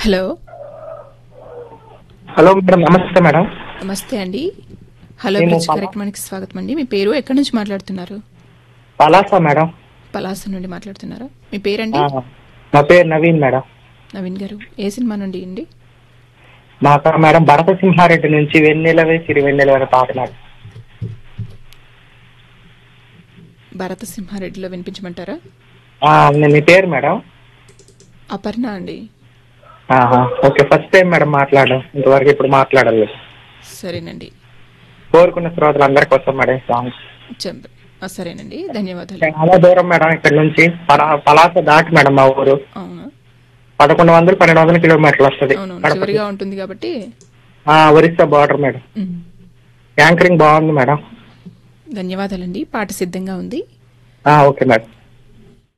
Hello hello madam నమస్తే madam నమస్తే అండి హలో మేము బ్రిడ్జ్ పలా- కార్యక్రమానికి స్వాగతం అండి మీ పేరు ఎక్కడి నుంచి మాట్లాడుతున్నారు పలాస మేడం పలాస నుండి మాట్లాడుతున్నారా మీ పేరండి ఆ, నా పేరు నవీన్ మేడం నవీన్ గారు ఏ సినిమా నుండి అండి మాకు మేడం భరత సింహారెడ్డి నుంచి వెన్నెలవే సిరి వెన్నెల వరకు పాట మేడం భరత సింహారెడ్డిలో వినిపించమంటారా ఆ, నేను మీ పేరు మేడం అపర్ణ అండి ఆహా, ఓకే ఫస్ట్ టైం మేడం మాట్లాడడం ఇంతవరకు ఇప్పుడు మాట్లాడాలి సరేనండి కోరుకున్న శ్రోతలు అందరి కోసం మేడం ఈ సాంగ్ చెంబ ఆ, సరేనండి ధన్యవాదాలు చాలా దూరం మేడం ఇక్కడ నుంచి పలా- పలాస దాటి మేడం మా ఊరు అవునా పదకొండు వందలు పన్నెండు వందల కిలోమీటర్లు వస్తుంది అవునవును చివరిగా ఉంటుంది కాబట్టి ఆ, ఒరిస్సా బార్డర్ మేడం ఉమ్. యాంకరింగ్ బాగుంది మేడం ధన్యవాదాలండి పాట సిద్ధంగా ఉంది ఆ, ఓకే మేడం